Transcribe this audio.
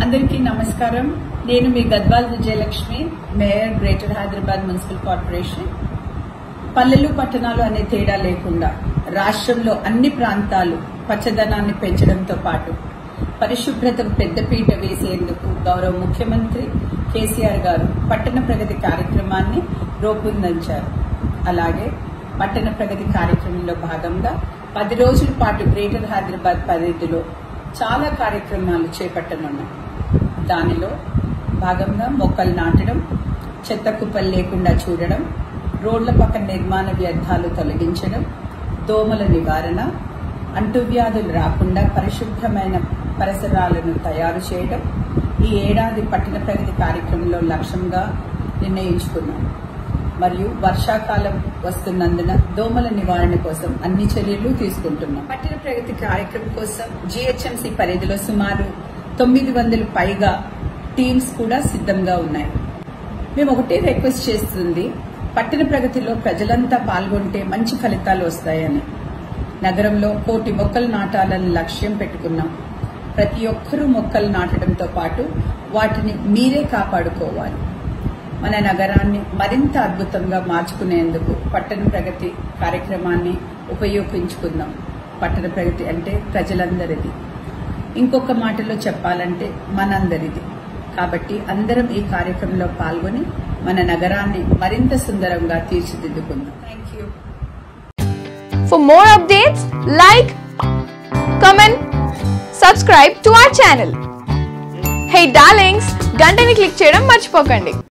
అందరికీ నమస్కారం నేను మీ Gadwal Vijayalakshmi mayor greater Hyderabad municipal corporation పల్లెలు పట్టణాలు అనే తేడా లేకుండా రాష్ట్రంలో అన్ని ప్రాంతాలు పచ్చదనాన్ని పెంచడంతో పాటు పరిశుభ్రతకు పెద్దపీట వేసేందుకు గౌరవ ముఖ్యమంత్రి కేసీఆర్ గారు పట్టణ ప్రగతి కార్యక్రమాన్ని రూపొందించారు అలాగే పట్టణ ప్రగతి కార్యక్రమంలో భాగంగా పది రోజుల పాటు గ్రేటర్ హైదరాబాద్ పరిధిలో చాలా కార్యక్రమాలు చేపట్టనున్నాం దానిలో భాగంగా మొక్కలు నాటడం చెత్త కుప్పలు లేకుండా చూడడం రోడ్ల పక్కన నిర్మాణ వ్యర్థాలు తొలగించడం దోమల నివారణ అంటువ్యాధులు రాకుండా పరిశుభ్రమైన పరిసరాలను తయారు చేయడం ఈ ఏడాది పట్టణ ప్రగతి కార్యక్రమంలో లక్ష్యంగా నిర్ణయించుకున్నాం మరియు వర్షాకాలం వస్తున్నందున దోమల నివారణ కోసం అన్ని చర్యలు తీసుకుంటున్నాం పట్టణ ప్రగతి కార్యక్రమం కోసం జీహెచ్ఎంసీ పరిధిలో సుమారు తొమ్మిది వందల పైగా టీమ్స్ కూడా సిద్ధంగా ఉన్నాయి మేము ఒకటే రిక్వెస్ట్ చేస్తుంది పట్టణ ప్రగతిలో ప్రజలంతా పాల్గొంటే మంచి ఫలితాలు వస్తాయని నగరంలో కోటి మొక్కలు నాటాలని లక్ష్యం పెట్టుకున్నాం ప్రతి ఒక్కరూ మొక్కలు నాటడంతో పాటు వాటిని మీరే కాపాడుకోవాలి మన నగరాన్ని మరింత అద్భుతంగా మార్చుకునేందుకు పట్టణ ప్రగతి కార్యక్రమాన్ని ఉపయోగించుకుందాం పట్టణ ప్రగతి అంటే ప్రజలందరిది ఇంకొక మాటలో చెప్పాలంటే మనందరిది కాబట్టి అందరం ఈ కార్యక్రమంలో పాల్గొని మన నగరాన్ని మరింత సుందరంగా తీర్చిదిద్దుకుందాం thank you For more updates, like, comment, subscribe to our channel. Hey darlings, గంటని click చేయడం మర్చిపోకండి